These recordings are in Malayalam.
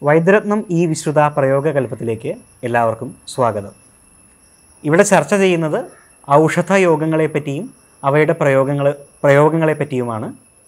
വൈദ്യരത്നം ഈ വിശ്രുത പ്രയോഗകൽപ്പത്തിലേക്ക് എല്ലാവർക്കും സ്വാഗതം ഇവിടെ ചർച്ച ചെയ്യുന്നത് ഔഷധ യോഗങ്ങളെ പറ്റിയും അവയുടെ പ്രയോഗങ്ങൾ പ്രയോഗങ്ങളെ പറ്റിയുമാണ്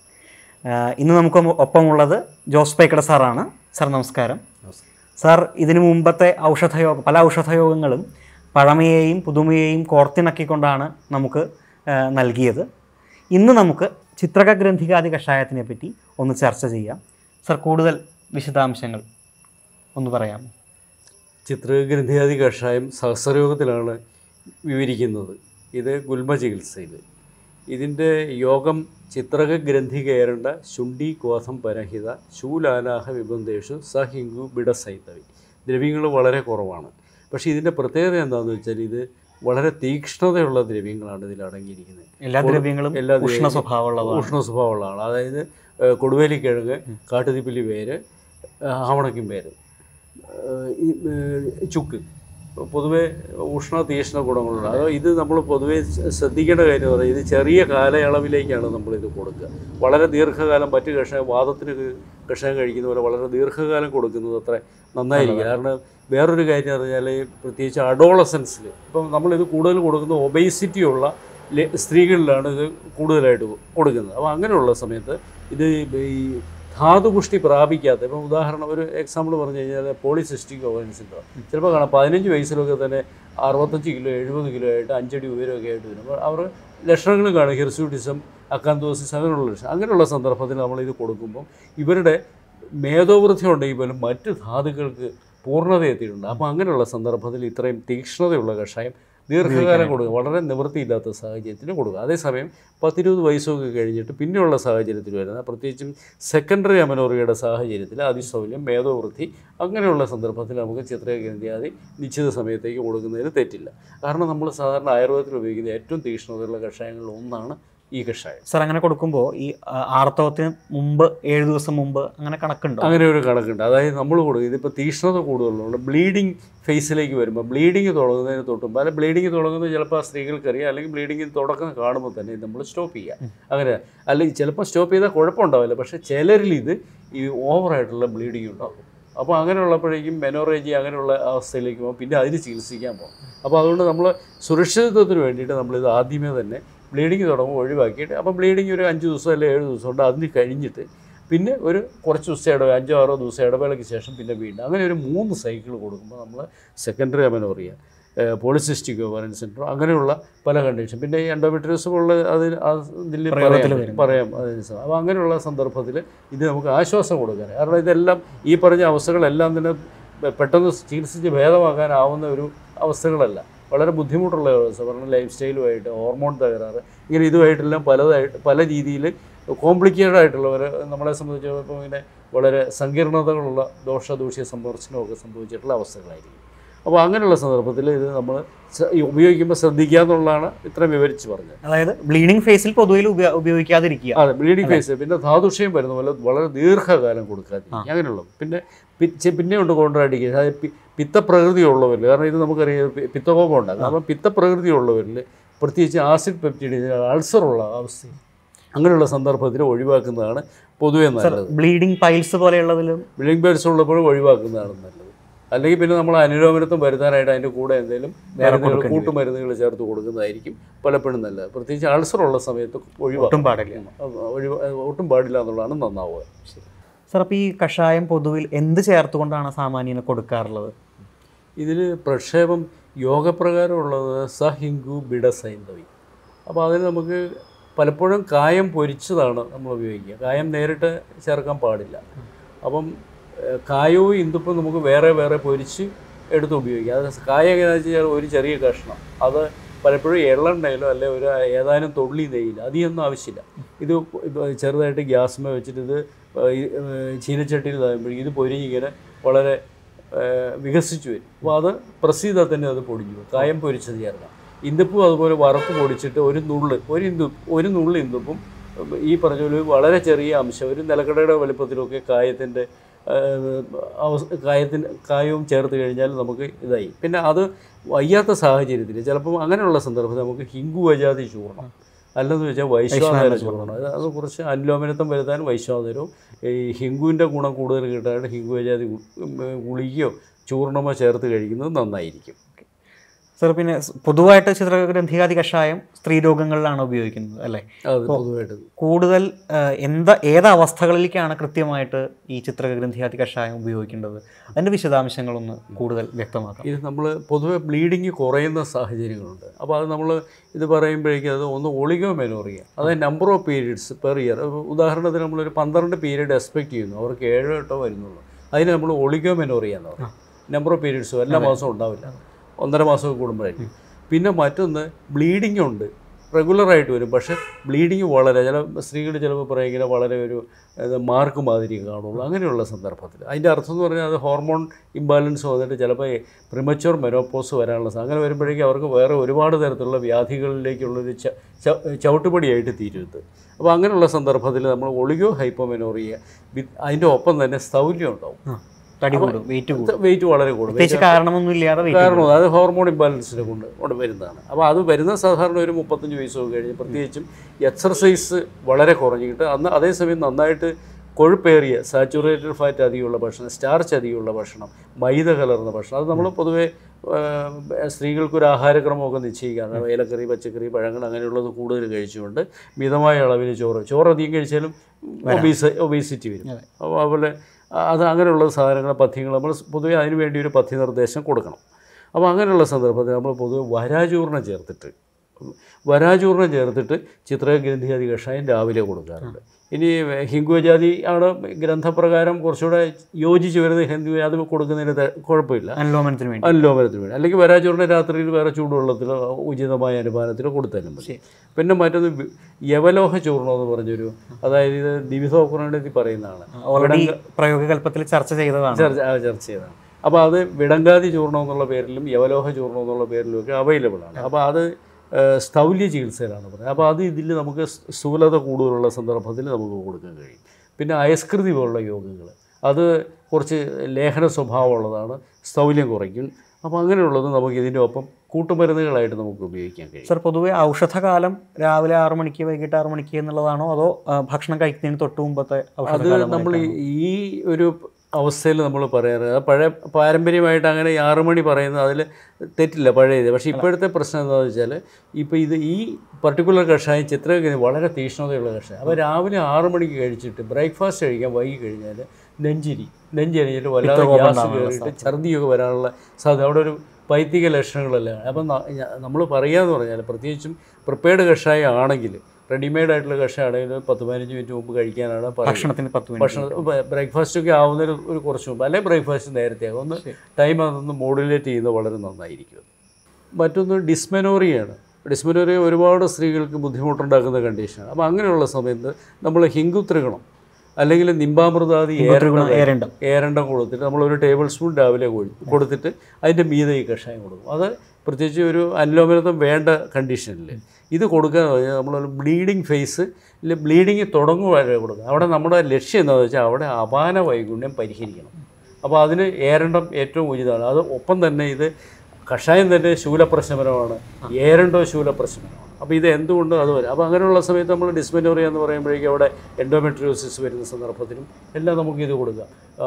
ആഹ് ഇന്ന് നമുക്ക് ഒപ്പമുള്ളത് ജോസ് പൈക്കട സാറാണ് സാർ നമസ്കാരം സാർ ഇതിനു മുമ്പത്തെ ഔഷധയോഗ പല ഔഷധയോഗങ്ങളും പഴമയെയും പുതുമയെയും കോർത്തിണക്കിക്കൊണ്ടാണ് നമുക്ക് ആഹ് നൽകിയത് ഇന്ന് നമുക്ക് ചിത്രക ഗ്രന്ഥികാദി കഷായത്തിനെ പറ്റി ഒന്ന് ചർച്ച ചെയ്യാം സാർ കൂടുതൽ വിശദാംശങ്ങൾ ഒന്ന് പറയാമോ ചിത്രഗ്രന്ഥിയാദി കഷായം സഹസ്രയോഗത്തിലാണ് വിവരിക്കുന്നത് ഇത് ഗുൽമ ചികിത്സയിൽ ഇതിൻ്റെ യോഗം ചിത്രക ഗ്രന്ഥി കയറേണ്ട ശുണ്ഠി കോസം പരഹിത ശൂലാലാഹ വിബന്ധേഷു സഹിങ്കു ബിഡസൈതവി ദ്രവ്യങ്ങൾ വളരെ കുറവാണ് പക്ഷേ ഇതിൻ്റെ പ്രത്യേകത എന്താണെന്ന് വെച്ചാൽ ഇത് വളരെ തീക്ഷ്ണതയുള്ള ദ്രവ്യങ്ങളാണ് ഇതിൽ അടങ്ങിയിരിക്കുന്നത് എല്ലാ ദ്രവ്യങ്ങളും എല്ലാ ഉഷ്ണ ദ്രവ്യങ്ങളും സ്വഭാവമുള്ളതാണ് ഉഷ്ണ സ്വഭാവമുള്ളതാണ് അതായത് ഏഹ്, കൊടുവേലിക്കിഴങ്ങ് കാട്ടുതിപ്പിലി വേര് ഏഹ്, ആവണക്കും വേര് ഏഹ്, ഈ ഏഹ്, ചുക്ക് പൊതുവെ ഉഷ്ണ തീഷ്ണ ഗുണങ്ങളുണ്ട് അത് ഇത് നമ്മൾ പൊതുവെ ശ്ര- ശ്രദ്ധിക്കേണ്ട കാര്യം എന്ന് പറയുന്നത് ഇത് ചെറിയ കാലയളവിലേക്കാണ് നമ്മളിത് കൊടുക്കുക വളരെ ദീർഘകാലം മറ്റ് കഷായം വാദത്തിന് ക- കഷായം കഴിക്കുന്ന പോലെ വളരെ ദീർഘകാലം കൊടുക്കുന്നത് അത്ര നന്നായിരിക്കും കാരണം വേറൊരു കാര്യം എന്ന് പറഞ്ഞാൽ പ്രത്യേകിച്ച് അഡോളസൻസിൽ ഇപ്പം നമ്മളിത് കൂടുതൽ കൊടുക്കുന്ന ഒബേസിറ്റി ഉള്ള ലെ- സ്ത്രീകളിലാണ് ഇത് കൂടുതലായിട്ട് കൊടുക്കുന്നത് അപ്പോൾ അങ്ങനെയുള്ള സമയത്ത് ഇത് ഈ ധാതുപുഷ്ടി പ്രാപിക്കാത്ത ഇപ്പം ഉദാഹരണം ഒരു എക്സാമ്പിൾ പറഞ്ഞു കഴിഞ്ഞാൽ പോളിസിസ്റ്റിക് ഓവൻ സിൻഡ്രോം ചിലപ്പോൾ കാണാം പതിനഞ്ച് വയസ്സിലൊക്കെ തന്നെ അറുപത്തഞ്ച് കിലോ എഴുപത് കിലോ ആയിട്ട് അഞ്ചടി ഉയരമൊക്കെ ആയിട്ട് വരും അപ്പോൾ അവർ ലക്ഷണങ്ങൾ കാണും ഹിർസ്യൂട്ടിസം അക്കാന്തോസിസ് അങ്ങനെയുള്ള ലക്ഷണം അങ്ങനെയുള്ള സന്ദർഭത്തിൽ നമ്മളിത് കൊടുക്കുമ്പം ഇവരുടെ മേധോവൃദ്ധി ഉണ്ടെങ്കിൽ പോലും മറ്റ് ധാതുക്കൾക്ക് പൂർണ്ണത എത്തിയിട്ടുണ്ട് അപ്പോൾ അങ്ങനെയുള്ള സന്ദർഭത്തിൽ ഇത്രയും തീക്ഷ്ണതയുള്ള കഷായം ദീർഘകാലം കൊടുക്കുക വളരെ നിവൃത്തിയില്ലാത്ത സാഹചര്യത്തിൽ കൊടുക്കുക അതേസമയം പത്തിരുപത് വയസ്സൊക്കെ കഴിഞ്ഞിട്ട് പിന്നെയുള്ള സാഹചര്യത്തിൽ വരുന്ന പ്രത്യേകിച്ചും സെക്കൻഡറി അമനോറിയയുടെ സാഹചര്യത്തിൽ അതിസൗല്യം മേധോവൃദ്ധി അങ്ങനെയുള്ള സന്ദർഭത്തിൽ നമുക്ക് ചിത്രഗ്രന്ഥിയാദി നിശ്ചിത സമയത്തേക്ക് കൊടുക്കുന്നതിന് തെറ്റില്ല കാരണം നമ്മൾ സാധാരണ ആയുർവേദത്തിൽ ഉപയോഗിക്കുന്ന ഏറ്റവും തീക്ഷ്ണതയുള്ള കഷായങ്ങളിൽ ഒന്നാണ് ഈ കഷായം സാർ അങ്ങനെ കൊടുക്കുമ്പോൾ ഈ ആ, ആർത്തവത്തിന് മുമ്പ് ഏഴ് ദിവസം മുമ്പ് അങ്ങനെ കണക്കുണ്ടോ അങ്ങനെ ഒരു കണക്കുണ്ട് അതായത് നമ്മൾ കൊടുക്കും ഇതിപ്പോൾ തീക്ഷ്ണത കൂടുതലുണ്ട് ബ്ലീഡിങ് ഫേസിലേക്ക് വരുമ്പോൾ ബ്ലീഡിങ് തുടങ്ങുന്നതിന് തൊട്ട് മുമ്പ് അല്ല ബ്ലീഡിങ് തുടങ്ങുന്നത് ചിലപ്പോൾ ആ സ്ത്രീകൾക്കറിയാം അല്ലെങ്കിൽ ബ്ലീഡിങ് തുടക്കം കാണുമ്പോൾ തന്നെ ഇത് നമ്മൾ സ്റ്റോപ്പ് ചെയ്യുക അങ്ങനെ അല്ലെങ്കിൽ ചിലപ്പോൾ സ്റ്റോപ്പ് ചെയ്താൽ കുഴപ്പമുണ്ടാവില്ല പക്ഷേ ചിലരിൽ ഇത് ഈ ഓവറായിട്ടുള്ള ബ്ലീഡിങ് ഉണ്ടാകും അപ്പോൾ അങ്ങനെയുള്ളപ്പോഴേക്കും മെനോറേജി അങ്ങനെയുള്ള അവസ്ഥയിലേക്ക് പോകും പിന്നെ അതിന് ചികിത്സിക്കാൻ പോകും അപ്പോൾ അതുകൊണ്ട് നമ്മൾ സുരക്ഷിതത്വത്തിന് വേണ്ടിയിട്ട് നമ്മളിത് ആദ്യമേ തന്നെ ബ്ലീഡിങ് തുടങ്ങുമ്പോൾ ഒഴിവാക്കിയിട്ട് അപ്പോൾ ബ്ലീഡിങ് ഒരു അഞ്ച് ദിവസം അല്ലെങ്കിൽ ഏഴ് ദിവസം ഉണ്ട് അതിന് കഴിഞ്ഞിട്ട് പിന്നെ ഒരു കുറച്ച് ദിവസം ഇടവേള അഞ്ചോ ആറോ ദിവസം ഇടവേളയ്ക്ക് ശേഷം പിന്നെ വീണ്ടും അങ്ങനെ ഒരു മൂന്ന് സൈക്കിൾ കൊടുക്കുമ്പോൾ നമ്മൾ secondary amenorrhoea polycystic ovarian syndrome അങ്ങനെയുള്ള പല കണ്ടീഷൻ പിന്നെ ഈ എൻഡോമെട്രിയോസ് ഉള്ള അതിൽ ഇതിൽ പ്രയോഗത്തിൽ പറയാം വരും. പറയാം അതിന് സ- അപ്പോൾ അങ്ങനെയുള്ള സന്ദർഭത്തിൽ ഇത് നമുക്ക് ആശ്വാസം കൊടുക്കാൻ കാരണം ഇതെല്ലാം ഈ പറഞ്ഞ അവസ്ഥകളെല്ലാം തന്നെ പെ- പെട്ടെന്ന് ചികിത്സിച്ച് ഭേദമാക്കാനാവുന്ന ഒരു അവസ്ഥകളല്ല വളരെ ബുദ്ധിമുട്ടുള്ള അവസ്ഥ പറഞ്ഞ ലൈഫ് സ്റ്റൈലുമായിട്ട് ഹോർമോൺ തകരാറ് ഇങ്ങനെ ഇതുമായിട്ടെല്ലാം പലതായിട്ട് പല രീതിയിൽ കോംപ്ലിക്കേറ്റഡ് ആയിട്ടുള്ളവർ നമ്മളെ സംബന്ധിച്ചിടത്തോളം ഇങ്ങനെ വളരെ സങ്കീർണതകളുള്ള ദോഷദൂഷ്യ സമ്പർശനമൊക്കെ സംഭവിച്ചിട്ടുള്ള അവസ്ഥകളായിരിക്കും അപ്പോൾ അങ്ങനെയുള്ള സന്ദർഭത്തിൽ ഇത് നമ്മൾ സ- ഈ ഉപയോഗിക്കുമ്പോൾ ശ്രദ്ധിക്കുക എന്നുള്ളതാണ് ഇത്രയും വിവരിച്ച് പറഞ്ഞത് അതായത് ബ്ലീഡിംഗ് ഫേസിൽ പൊതുവെ ഉപ- ഉപയോഗിക്കാതിരിക്കുക അതെ ബ്ലീഡിംഗ് ഫേസ് പിന്നെ ധാതുഷയം വരുന്ന പോലെ വളരെ ദീർഘകാലം കൊടുക്കാതിരിക്കും അങ്ങനെയുള്ളത് പിന്നെ പി- ചെ- പിന്നെ ഉണ്ട് കോൺട്രാഡിക്കേഷൻ അതായത് പി- പിത്തപ്രകൃതി ഉള്ളവരിൽ കാരണം ഇത് നമുക്കറിയാം പി- പിത്തകോപം ഉണ്ടാകും അപ്പം പിത്തപ്രകൃതി ഉള്ളവരിൽ പ്രത്യേകിച്ച് ആസിഡ് പെപ്റ്റിഡ് അൾസറുള്ള അവസ്ഥ അങ്ങനെയുള്ള സന്ദർഭത്തിൽ ഒഴിവാക്കുന്നതാണ് പൊതുവേ നല്ലത് ബ്ലീഡിംഗ് പൈൽസ് പോലെയുള്ളതിലും ബ്ലീഡിംഗ് പേഴ്സ് ഉള്ളപ്പോഴും ഒഴിവാക്കുന്നതാണ് നല്ലത് അല്ലെങ്കിൽ പിന്നെ നമ്മൾ അനുരോമനത്വം വരുത്താനായിട്ട് അതിൻ്റെ കൂടെ എന്തെങ്കിലും മരുന്നുകൾ കൊടുക്കേണ്ടി വരും. കൂട്ടുമരുന്നുകൾ ചേർത്ത് കൊടുക്കുന്നതായിരിക്കും പലപ്പോഴും നല്ലത് പ്രത്യേകിച്ച് അൾസർ ഉള്ള സമയത്ത് ഒഴിവാക്കും ഒട്ടും പാടില്ല ഒഴിവ ഒട്ടും പാടില്ല എന്നുള്ളതാണ് നന്നാവുക സാർ അപ്പോൾ ഈ കഷായം പൊതുവിൽ എന്ത് ചേർത്തുകൊണ്ടാണ് സാമാന്യന് കൊടുക്കാറുള്ളത് ഇതിൽ പ്രക്ഷേപം യോഗപ്രകാരമുള്ളത് സഹിങ്കു ബിഡസൈന്ധവി അപ്പോൾ അതിന് നമുക്ക് പലപ്പോഴും കായം പൊരിച്ചതാണ് നമ്മൾ ഉപയോഗിക്കുക കായം നേരിട്ട് ചേർക്കാൻ പാടില്ല അപ്പം ഏഹ്, കായവും ഇന്ദുപ്പും നമുക്ക് വേറെ വേറെ പൊരിച്ച് എടുത്ത് ഉപയോഗിക്കാം അത് കായം എങ്ങനെയാണെന്ന് വെച്ചാൽ ഒരു ചെറിയ കഷ്ണം അത് പലപ്പോഴും എള്ളെണ്ണയിലോ അല്ലെ ഒരു ഏതാനും തൊള്ളി നെയ്യില്ല അധികമൊന്നും ആവശ്യമില്ല ഇത് ഇത് ചെറുതായിട്ട് ഗ്യാസ്മേ വെച്ചിട്ട് ഇത് ഈ, ഏഹ്, ചീനച്ചട്ടിയിൽ താകുമ്പോഴേക്കും ഇത് പൊരിഞ്ഞിങ്ങനെ വളരെ ഏഹ്, വികസിച്ചു വരും അപ്പോൾ അത് പ്രസ് ചെയ്താൽ തന്നെ അത് പൊടിഞ്ഞു പോകും. കായം പൊരിച്ചത് ചേർക്കാം ഇന്ദുപ്പും അതുപോലെ വറുത്ത് പൊടിച്ചിട്ട് ഒരു നുള്ള് ഒരു ഇന്ദു ഒരു നുള്ള് ഇന്ദുപ്പും ഈ പറഞ്ഞ പോലെ വളരെ ചെറിയ അംശം ഒരു നിലക്കടയുടെ വലുപ്പത്തിലൊക്കെ കായത്തിൻ്റെ അവസ്ഥ കായത്തിന് കായവും ചേർത്ത് കഴിഞ്ഞാൽ നമുക്ക് ഇതായി പിന്നെ അത് വയ്യാത്ത സാഹചര്യത്തിൽ ചിലപ്പം അങ്ങനെയുള്ള സന്ദർഭത്തിൽ നമുക്ക് ഹിങ്കു വജാതി ചൂർണം അല്ലെന്ന് വെച്ചാൽ വൈശ്വാനര ചൂർണം അത് അത് കുറച്ച് അനുലോമനത്വം വരുത്താൻ വൈശ്വാനരവും ഈ ഹിങ്കുവിൻ്റെ ഗുണം കൂടുതൽ കിട്ടാനായിട്ട് ഹിങ്കു ജാതി ഗുളികയോ ചൂർണമോ ചേർത്ത് കഴിക്കുന്നത് നന്നായിരിക്കും സർ പിന്നെ സ് പൊതുവായിട്ട് ചിത്രഗ്രന്ഥികാതി കഷായം സ്ത്രീ രോഗങ്ങളിലാണ് ഉപയോഗിക്കുന്നത് അല്ലേ അത് പൊതുവായിട്ട് കൂടുതൽ ആ, എന്താ ഏത് അവസ്ഥകളിലേക്കാണ് കൃത്യമായിട്ട് ഈ ചിത്രഗ്രന്ഥിയാതി കഷായം ഉപയോഗിക്കേണ്ടത് അതിൻ്റെ വിശദാംശങ്ങളൊന്ന് കൂടുതൽ വ്യക്തമാക്കാം ഇത് നമ്മൾ പൊതുവെ ബ്ലീഡിങ് കുറയുന്ന സാഹചര്യങ്ങളുണ്ട് അപ്പോൾ അത് നമ്മൾ ഇത് പറയുമ്പോഴേക്കും അത് ഒന്ന് ഒളിഗോ മെനോറിയ അതായത് number of periods per year ഉദാഹരണത്തിന് നമ്മളൊരു പന്ത്രണ്ട് പീരീഡ് എക്സ്പെക്ട് ചെയ്യുന്നു അവർക്ക് ഏഴോ എട്ടോ വരുന്നുള്ളൂ അതിന് നമ്മൾ ഒളിഗോ മെനോറിയ എന്ന് പറയും നമ്പർ ഓഫ് പീരീഡ്സും എല്ലാ മാസവും ഉണ്ടാവില്ല ഒന്നര മാസമൊക്കെ കൂടുമ്പോഴായിരിക്കും പിന്നെ മറ്റൊന്ന് ബ്ലീഡിംഗ് ഉണ്ട് റെഗുലറായിട്ട് വരും പക്ഷേ ബ്ലീഡിങ് വളരെ ചില സ്ത്രീകൾ ചിലപ്പോൾ പറയും ഇങ്ങനെ വളരെ ഒരു ഇത് മാർക്ക് മാതിരി കാണുള്ളൂ അങ്ങനെയുള്ള സന്ദർഭത്തിൽ അതിൻ്റെ അർത്ഥം എന്ന് പറഞ്ഞാൽ അത് ഹോർമോൺ ഇംബാലൻസ് വന്നിട്ട് ചിലപ്പോൾ പ്രിമച്വർ മെനോപ്പോസ് വരാനുള്ള സാ- അങ്ങനെ വരുമ്പോഴേക്കും അവർക്ക് വേറെ ഒരുപാട് തരത്തിലുള്ള വ്യാധികളിലേക്കുള്ളൊരു ച- ച- ചവിട്ടുപടിയായിട്ട് തീരുന്നത് അപ്പോൾ അങ്ങനെയുള്ള സന്ദർഭത്തിൽ നമ്മൾ ഒളിഗോ ഹൈപ്പോമെനോറിയ വിത്ത് അതിൻ്റെ ഒപ്പം തന്നെ സ്ഥൗല്യം ഉണ്ടാവും ആ, തടി കൂടും വെയിറ്റ് കൂടും വെയിറ്റ് വളരെ കൂടും പ്രത്യേകിച്ച് കാരണമൊന്നും ഇല്ലാതെ വെയിറ്റ് കാരണം അത് ഹോർമോൺ ഇംബാലൻസിനെ കൊണ്ട് കൊണ്ട് വരുന്നതാണ് അപ്പോൾ അത് വരുന്ന സാധാരണ ഒരു മുപ്പത്തഞ്ച് വയസ്സൊക്കെ കഴിഞ്ഞ് പ്രത്യേകിച്ചും എക്സർസൈസ് വളരെ കുറഞ്ഞിട്ട് അന്ന് അതേസമയം നന്നായിട്ട് കൊഴുപ്പേറിയ സാച്ചുറേറ്റഡ് ഫാറ്റ് അധികമുള്ള ഭക്ഷണം സ്റ്റാർച്ച് അധികമുള്ള ഭക്ഷണം മൈദ കലർന്ന ഭക്ഷണം അത് നമ്മൾ പൊതുവേ ആ, സ്ത്രീകൾക്കൊരു ആഹാരക്രമമൊക്കെ നിശ്ചയിക്കാറ് ഏലക്കറി പച്ചക്കറി പഴങ്ങൾ അങ്ങനെയുള്ളത് കൂടുതൽ കഴിച്ചുകൊണ്ട് മിതമായ അളവിൽ ചോറ് ചോറ് അധികം കഴിച്ചാലും ഒബീസ് ഒബീസിറ്റി വരും അപ്പോൾ അതുപോലെ അത് അങ്ങനെയുള്ള സാധനങ്ങൾ പഥ്യങ്ങൾ നമ്മൾ പൊതുവേ അതിന് വേണ്ടി ഒരു പഥ്യ നിർദ്ദേശം കൊടുക്കണം അപ്പോൾ അങ്ങനെയുള്ള സന്ദർഭത്തിൽ നമ്മൾ പൊതുവെ വരാചൂർണം ചേർത്തിട്ട് വരാചൂർണം ചേർത്തിട്ട് ചിത്രഗ്രന്ഥിയാദി കഷായം രാവിലെ കൊടുക്കാറുണ്ട് ഇനി ഹിന്ദുജാതി ആണ് ഗ്രന്ഥപ്രകാരം കുറച്ചുകൂടെ യോജിച്ച് വരുന്ന ഹിന്ദു അത് കൊടുക്കുന്നതിന് ത- കുഴപ്പമില്ല അലോമനത്തിന് വേണ്ടി അല്ലോമനത്തിന് വേണ്ടി അല്ലെങ്കിൽ വരാചൂർണ്ണ രാത്രിയിൽ വേറെ ചൂടുവെള്ളത്തിലോ ഉചിതമായ അനുപാനത്തിലോ കൊടുത്താലും മതി പിന്നെ മറ്റൊന്ന് വി- യവലോഹ ചൂർണം എന്ന് പറഞ്ഞൊരു അതായത് ഇത് ദിവിധോപുരാണത്തിൽ പറയുന്നതാണ് ഓൾറെഡി പ്രയോഗകൽപ്പത്തിൽ ചർച്ച ചെയ്തതാണ് ചർച്ച ആ ചർച്ച ചെയ്തതാണ് അപ്പോൾ അത് വിടങ്കാതി ചൂർണം എന്നുള്ള പേരിലും യവലോഹ ചൂർണം എന്നുള്ള പേരിലും ഒക്കെ അവൈലബിൾ ആണ് അപ്പോൾ അത് ഏഹ്, സ്ഥൗല്യ ചികിത്സയിലാണ് പറയുന്നത് അപ്പോൾ അത് ഇതിൽ നമുക്ക് സ് സ്ഥൂലത കൂടുതലുള്ള സന്ദർഭത്തിൽ നമുക്ക് കൊടുക്കാൻ കഴിയും പിന്നെ അയസ്കൃതി പോലുള്ള യോഗങ്ങൾ അത് കുറച്ച് ലേഖന സ്വഭാവമുള്ളതാണ് സ്ഥൗല്യം കുറയ്ക്കും അപ്പോൾ അങ്ങനെയുള്ളത് നമുക്ക് ഇതിൻ്റെ ഒപ്പം കൂട്ടുമരുന്നുകളായിട്ട് നമുക്ക് ഉപയോഗിക്കാൻ കഴിയും സർ പൊതുവെ ഔഷധകാലം രാവിലെ ആറു മണിക്ക് വൈകിട്ട് ആറു മണിക്ക് എന്നുള്ളതാണോ അതോ ആ, ഭക്ഷണം കഴിക്കുന്നതിന് തൊട്ട് മുമ്പത്തെ അത് ഔഷധകാലം നമ്മൾ ഈ ഒരു അവസ്ഥയിൽ നമ്മൾ പറയാറ് അത് പഴയ പാരമ്പര്യമായിട്ട് അങ്ങനെ ഈ ആറ് മണി പറയുന്നത് അതിൽ തെറ്റില്ല പഴയത് പക്ഷേ ഇപ്പോഴത്തെ പ്രശ്നം എന്താണെന്ന് വെച്ചാൽ ഇപ്പോൾ ഇത് ഈ പർട്ടിക്കുലർ കഷായം ചിത്രഗതി വളരെ തീക്ഷ്ണതയുള്ള കഷായം അപ്പോൾ രാവിലെ ആറ് മണിക്ക് കഴിച്ചിട്ട് ബ്രേക്ക്ഫാസ്റ്റ് കഴിക്കാൻ വൈകി കഴിഞ്ഞാൽ നെഞ്ചിരി നെഞ്ചരിഞ്ഞിട്ട് വല്ലാതെ ഗ്യാസ് കയറിയിട്ട് ഛർദിയൊക്കെ വരാനുള്ള സാധ്യത അവിടെ ഒരു പൈത്തിക ലക്ഷണങ്ങളെല്ലാം അപ്പം നമ്മൾ പറയാന്ന് പറഞ്ഞാൽ പ്രത്യേകിച്ചും പ്രിപ്പയർഡ് കഷായം ആണെങ്കിൽ റെഡിമെയ്ഡ് ആയിട്ടുള്ള കഷായം ആണെങ്കിൽ പത്ത് പതിനഞ്ച് മിനിറ്റ് മുമ്പ് കഴിക്കാനാണ് പറയുന്നത് ഭക്ഷണത്തിന് പത്ത് മിനിറ്റ് ഭക്ഷണം ബ്രേക്ക്ഫാസ്റ്റ് ഒക്കെ ആവുന്നതിന് ഒരു കുറച്ച് മുമ്പ് അല്ലെങ്കിൽ ബ്രേക്ക്ഫാസ്റ്റ് നേരത്തെ ആകും ഒന്ന് ടൈം അതൊന്ന് മോഡുലേറ്റ് ചെയ്യുന്നത് വളരെ നന്നായിരിക്കും മറ്റൊന്ന് ഡിസ്മെനോറിയാണ് ഡിസ്മെനോറിയ ഒരുപാട് സ്ത്രീകൾക്ക് ബുദ്ധിമുട്ടുണ്ടാക്കുന്ന കണ്ടീഷനാണ് അപ്പോൾ അങ്ങനെയുള്ള സമയത്ത് നമ്മൾ ഹിങ്കു ത്രികണം അല്ലെങ്കിൽ നിമ്പാമൃതാദി ഏരണ്ട ഏരണ്ടം ഏരണ്ടം കൊടുത്തിട്ട് നമ്മൾ ഒരു ടേബിൾ സ്പൂൺ രാവിലെ കൊഴി- കൊടുത്തിട്ട് അതിൻ്റെ മീതെ ഈ കഷായം കൊടുക്കും അത് പ്രത്യേകിച്ച് ഒരു അനിലോമനത്വം വേണ്ട കണ്ടീഷനിൽ ഇത് കൊടുക്കുക എന്ന് പറഞ്ഞാൽ നമ്മൾ ബ്ലീഡിങ് ഫേസ് ഇല്ല ബ്ലീഡിങ് തുടങ്ങുവാൻ കൊടുക്കുക അവിടെ നമ്മുടെ ലക്ഷ്യം എന്താണെന്ന് വെച്ചാൽ അവിടെ അപാന വൈഗുണ്യം പരിഹരിക്കണം അപ്പോൾ അതിന് ഏരണ്ടം ഏറ്റവും ഉചിതമാണ് അത് ഒപ്പം തന്നെ ഇത് കഷായം തന്നെ ശൂലപ്രശമനമാണ് ഏരണ്ടോ ശൂലപ്രശമനമാണ് അപ്പോൾ ഇത് എന്തുകൊണ്ട് അത് വരും അപ്പോൾ അങ്ങനെയുള്ള സമയത്ത് നമ്മൾ ഡിസ്മെനോറിയ എന്ന് പറയുമ്പോഴേക്കും അവിടെ എൻഡോമെട്രിയോസിസ് വരുന്ന സന്ദർഭത്തിലും എല്ലാം നമുക്ക് ഇത് കൊടുക്കാം ആ,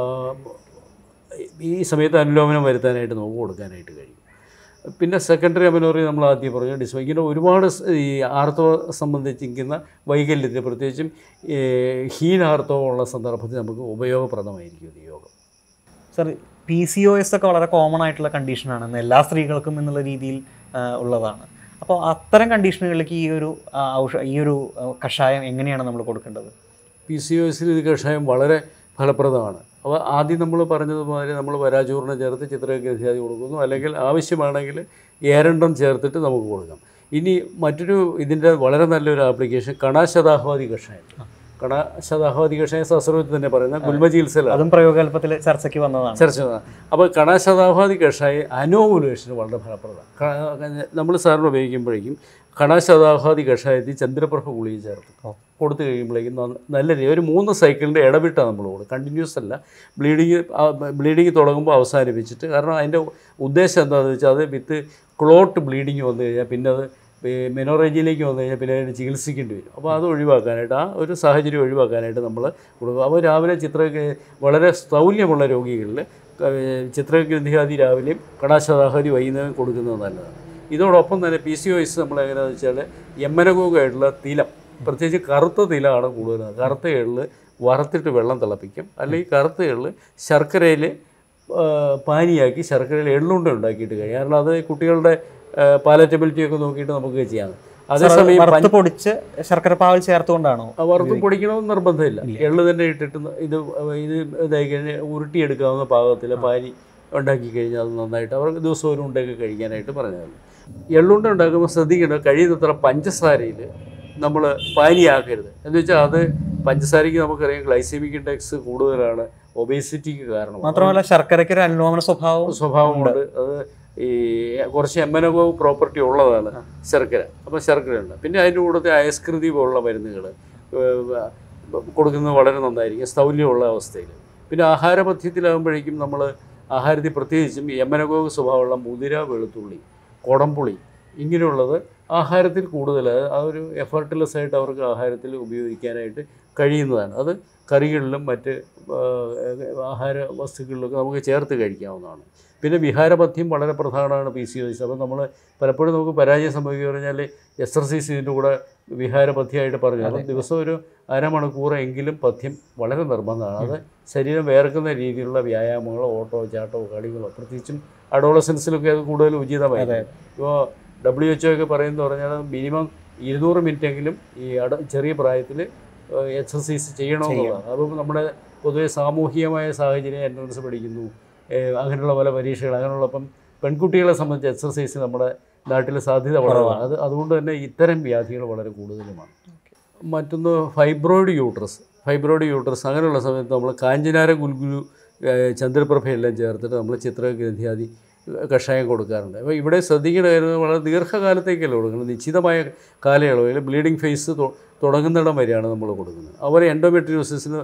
ഈ സമയത്ത് അനുലോമനം വരുത്താനായിട്ട് നമുക്ക് കൊടുക്കാനായിട്ട് കഴിയും പിന്നെ സെക്കൻഡറി അമനോറി നമ്മൾ ആദ്യം പറഞ്ഞു ഡിസ്മ ഇങ്ങനെ ഒരുപാട് സ് ഈ ആർത്തവ സംബന്ധിച്ചിരിക്കുന്ന വൈകല്യത്തിൽ പ്രത്യേകിച്ചും ഈ ഹീനാർത്തവം ഉള്ള സന്ദർഭത്തിൽ നമുക്ക് ഉപയോഗപ്രദമായിരിക്കും ഈ യോഗം sir P C O S ഒക്കെ വളരെ കോമൺ ആയിട്ടുള്ള കണ്ടീഷനാണ് ഇന്ന് എല്ലാ സ്ത്രീകൾക്കും എന്നുള്ള രീതിയിൽ ആ, ഉള്ളതാണ് അപ്പോൾ അത്തരം കണ്ടീഷനുകളിലേക്ക് ഈ ഒരു ആ, ഔഷ ഈ ഒരു ആ, കഷായം എങ്ങനെയാണ് നമ്മൾ കൊടുക്കേണ്ടത് പി സി ഒ എസിൽ ഇത് കഷായം വളരെ ഫലപ്രദമാണ് അപ്പോൾ ആദ്യം നമ്മൾ പറഞ്ഞതുമാതിരി നമ്മൾ വരാചൂർണം ചേർത്ത് ചിത്രഗ്രഹിയാതി കൊടുക്കുന്നു അല്ലെങ്കിൽ ആവശ്യമാണെങ്കിൽ ഏരണ്ടം ചേർത്തിട്ട് നമുക്ക് കൊടുക്കാം ഇനി മറ്റൊരു ഇതിൻ്റെ വളരെ നല്ലൊരു ആപ്ലിക്കേഷൻ കണാശതാഹ്വാദി കഷായം കണാശതാഹ്വാദി കഷായം സസ്രവത്തിൽ തന്നെ പറയുന്ന ഗുൽമചികിത്സയിലാണ് അതും പ്രയോഗകൽപ്പത്തിൽ ചർച്ചയ്ക്ക് വന്നതാണ് ചർച്ച ചെയ്തതാണ്. അപ്പോൾ കണാശതാഹ്വാദി കഷായം അനോവുലേഷന് വളരെ ഫലപ്രദമാണ് നമ്മൾ സാറിന് ഉപയോഗിക്കുമ്പോഴേക്കും കണാശതാഹ്വാദി കഷായത്തിൽ ചന്ദ്രപ്രഭ ഗുളിക ചേർത്ത് കൊടുത്തു കഴിയുമ്പോഴേക്കും നന്ന- നല്ല രീതി ഒരു മൂന്ന് സൈക്കിളിൻ്റെ ഇടവിട്ടാണ് നമ്മൾ കൊടുക്കുക കണ്ടിന്യൂസ് അല്ല ബ്ലീഡിങ് ബ്ലീഡിങ് തുടങ്ങുമ്പോൾ അവസാനിപ്പിച്ചിട്ട് കാരണം അതിൻ്റെ ഉദ്ദേശം എന്താണെന്ന് വെച്ചാൽ അത് വിത്ത് ക്ലോട്ട് ബ്ലീഡിങ് വന്നു കഴിഞ്ഞാൽ പിന്നെ അത് മെനോറേജിയിലേക്ക് വന്നു കഴിഞ്ഞാൽ പിന്നെ അതിന് ചികിത്സിക്കേണ്ടി വരും അപ്പോൾ അത് ഒഴിവാക്കാനായിട്ട് ആ ഒരു സാഹചര്യം ഒഴിവാക്കാനായിട്ട് നമ്മൾ കൊടുക്കും അപ്പോൾ രാവിലെ ചിത്ര വളരെ സ്ഥൗല്യമുള്ള രോഗികളിൽ ചിത്രഗ്രന്ഥിയാദി രാവിലെയും കടാശതാഹാരി വൈകുന്നേരം കൊടുക്കുന്നത് നല്ലതാണ് ഇതോടൊപ്പം തന്നെ പി സി ഒ എസ് നമ്മൾ എങ്ങനെയാണെന്ന് വെച്ചാൽ യമനകോകായിട്ടുള്ള തിലം പ്രത്യേകിച്ച് കറുത്ത തിലമാണ് കൂടുതൽ കറുത്ത എള്ള് വറുത്തിട്ട് വെള്ളം തിളപ്പിക്കും അല്ലെങ്കിൽ കറുത്ത എള്ള് ശർക്കരയിൽ പാനിയാക്കി ശർക്കരയിൽ എള്ളുണ്ട ഉണ്ടാക്കിയിട്ട് കഴിയും കാരണം അത് കുട്ടികളുടെ പാലറ്റബിലിറ്റി ഒക്കെ നോക്കിയിട്ട് നമുക്ക് ചെയ്യാം അതേസമയം വറുത്ത് പൊടിച്ച് ശർക്കര പാവിൽ ചേർത്തുകൊണ്ടാണോ ആ വറുത്ത് പൊടിക്കണമെന്ന് നിർബന്ധമില്ല എള്ള് തന്നെ ഇട്ടിട്ട് ന- ഇത് ഇത് ഇതായി കഴിഞ്ഞാൽ ഉരുട്ടിയെടുക്കാവുന്ന പാകത്തിൽ പാനി ഉണ്ടാക്കി കഴിഞ്ഞാൽ അത് നന്നായിട്ട് അവർക്ക് ദിവസം ഒരു ഉണ്ടൊക്കെ കഴിക്കാനായിട്ട് പറഞ്ഞത് എള്ളുണ്ട ഉണ്ടാക്കുമ്പോൾ ശ്രദ്ധിക്കേണ്ടത് കഴിയുന്നത്ര പഞ്ചസാരയിൽ നമ്മൾ പാനിയാക്കരുത് എന്ന് വെച്ചാൽ അത് പഞ്ചസാരയ്ക്ക് നമുക്കറിയാം ഗ്ലൈസെമിക് ഇൻഡെക്സ് കൂടുതലാണ് ഒബേസിറ്റിക്ക് കാരണമാണ് മാത്രമല്ല ശർക്കരയ്ക്ക് ഒരു അനുലോമന സ്വഭാവം സ്വഭാവമുണ്ട് അത് ഈ കുറച്ച് എമ്മനകോ പ്രോപ്പർട്ടി ഉള്ളതാണ് ശർക്കര അപ്പോൾ ശർക്കരയുണ്ട് പിന്നെ അതിൻ്റെ കൂടത്തെ അയസ്കൃതി പോലുള്ള മരുന്നുകൾ കൊടുക്കുന്നത് വളരെ നന്നായിരിക്കും സ്ഥൗല്യമുള്ള അവസ്ഥയിൽ പിന്നെ ആഹാരപഥ്യത്തിലാകുമ്പോഴേക്കും നമ്മൾ ആഹാരത്തിൽ പ്രത്യേകിച്ചും എമ്മനകോ സ്വഭാവമുള്ള മുതിര വെളുത്തുള്ളി കുടംപുളി ഇങ്ങനെയുള്ളത് ആഹാരത്തിൽ കൂടുതൽ ആ ഒരു എഫർട്ട്ലെസ് ആയിട്ട് അവർക്ക് ആഹാരത്തിൽ ഉപയോഗിക്കാനായിട്ട് കഴിയുന്നതാണ് അത് കറികളിലും മറ്റ് ആ, ആഹാര വസ്തുക്കളിലൊക്കെ നമുക്ക് ചേർത്ത് കഴിക്കാവുന്നതാണ് പിന്നെ വിഹാരപഥ്യം വളരെ പ്രധാനമാണ് പി സി ഒസ് അപ്പോൾ നമ്മൾ പലപ്പോഴും നമുക്ക് പരാജയം സംഭവിക്കുക പറഞ്ഞാൽ എക്സർസൈസ് ഇതിൻ്റെ കൂടെ വിഹാരപഥ്യമായിട്ട് പറഞ്ഞു അപ്പോൾ ദിവസം ഒരു അരമണിക്കൂർ എങ്കിലും പഥ്യം വളരെ നിർബന്ധമാണ് അത് ശരീരം വേർക്കുന്ന രീതിയിലുള്ള വ്യായാമങ്ങളോ ഓട്ടോ ചാട്ടോ കളികളോ പ്രത്യേകിച്ചും അഡോളസൻസിലൊക്കെ അത് കൂടുതൽ ഉചിതമായിരിക്കും ഇപ്പോൾ ഡബ്ല്യു എച്ച് ഒക്കെ പറയുന്നത് പറഞ്ഞാൽ മിനിമം ഇരുന്നൂറ് മിനിറ്റെങ്കിലും ഈ അട ചെറിയ പ്രായത്തിൽ എക്സർസൈസ് ചെയ്യണമെന്നുള്ളതാണ് അത് നമ്മുടെ പൊതുവെ സാമൂഹികമായ സാഹചര്യം എൻട്രൻസ് പഠിക്കുന്നു ഏഹ് അങ്ങനെയുള്ള പല പരീക്ഷകൾ അങ്ങനെയുള്ളപ്പം പെൺകുട്ടികളെ സംബന്ധിച്ച് എക്സർസൈസ് നമ്മുടെ നാട്ടിൽ സാധ്യത വളരെയാണ് അത് അതുകൊണ്ട് തന്നെ ഇത്തരം വ്യാധികൾ വളരെ കൂടുതലുമാണ് മറ്റൊന്ന് ഫൈബ്രോയിഡ് യൂട്രസ് ഫൈബ്രോയിഡ് യൂട്രസ് അങ്ങനെയുള്ള സമയത്ത് നമ്മൾ കാഞ്ചനാര ഗുൽഗുലു ഏഹ് ചന്ദ്രപ്രഭയെല്ലാം ചേർത്തിട്ട് നമ്മൾ ചിത്രഗ്രന്ഥിയാദി കഷായം കൊടുക്കാറുണ്ട് അപ്പോൾ ഇവിടെ ശ്രദ്ധിക്കേണ്ട കാര്യം വളരെ ദീർഘകാലത്തേക്കല്ല കൊടുക്കുന്നത് നിശ്ചിതമായ കാലയളവിൽ ബ്ലീഡിങ് ഫേസ് തുടങ്ങുന്നിടം വരെയാണ് നമ്മൾ കൊടുക്കുന്നത് അതുപോലെ എൻഡോമെട്രിയോസിന്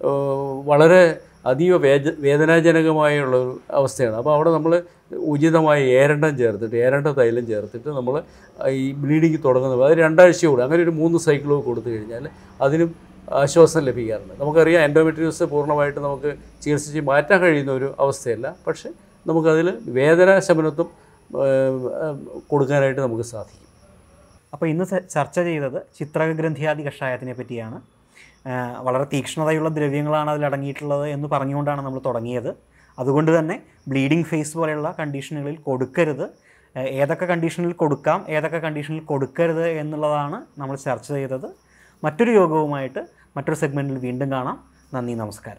വളരെ അതീവ വേദ വേദനാജനകമായുള്ള ഒരു അവസ്ഥയാണ് അപ്പോൾ അവിടെ നമ്മൾ ഉചിതമായ ഏരണ്ടം ചേർത്തിട്ട് ഏരണ്ട തൈലം ചേർത്തിട്ട് നമ്മൾ ഈ ബ്ലീഡിങ് തുടങ്ങുന്നത് അത് രണ്ടാഴ്ച കൂടെ അങ്ങനെ ഒരു മൂന്ന് സൈക്കിളോ കൊടുത്തു കഴിഞ്ഞാൽ അതിനും ആശ്വാസം ലഭിക്കാറുണ്ട് നമുക്കറിയാം എൻഡോമെട്രിയോസ് പൂർണ്ണമായിട്ട് നമുക്ക് ചികിത്സിച്ച് മാറ്റാൻ കഴിയുന്ന ഒരു അവസ്ഥയല്ല പക്ഷേ നമുക്കതിൽ വേദന ശമനത്വം ഏഹ്, കൊടുക്കാനായിട്ട് നമുക്ക് സാധിക്കും അപ്പോൾ ഇന്ന് ച- ചർച്ച ചെയ്തത് ചിത്രഗ്രന്ഥിയാദി കഷായത്തിനെ പറ്റിയാണ് ആ, വളരെ തീക്ഷ്ണതയുള്ള ദ്രവ്യങ്ങളാണ് അതിൽ അടങ്ങിയിട്ടുള്ളത് എന്ന് പറഞ്ഞുകൊണ്ടാണ് നമ്മൾ തുടങ്ങിയത് അതുകൊണ്ട് തന്നെ ബ്ലീഡിംഗ് ഫേസ് പോലെയുള്ള കണ്ടീഷനുകളിൽ കൊടുക്കരുത് ആ, ഏതൊക്കെ കണ്ടീഷനിൽ കൊടുക്കാം ഏതൊക്കെ കണ്ടീഷനിൽ കൊടുക്കരുത് എന്നുള്ളതാണ് നമ്മൾ ചർച്ച ചെയ്തത് മറ്റൊരു യോഗവുമായിട്ട് മറ്റൊരു സെഗ്മെൻറ്റിൽ വീണ്ടും കാണാം നന്ദി നമസ്കാരം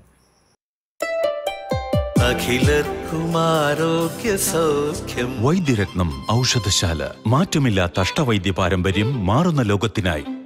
അഖിലർക്കും ആരോഗ്യ സൗഖ്യം വൈദ്യരത്നം ഔഷധശാല മാറ്റമില്ലാത്ത അഷ്ടവൈദ്യ പാരമ്പര്യം മാറുന്ന ലോകത്തിനായി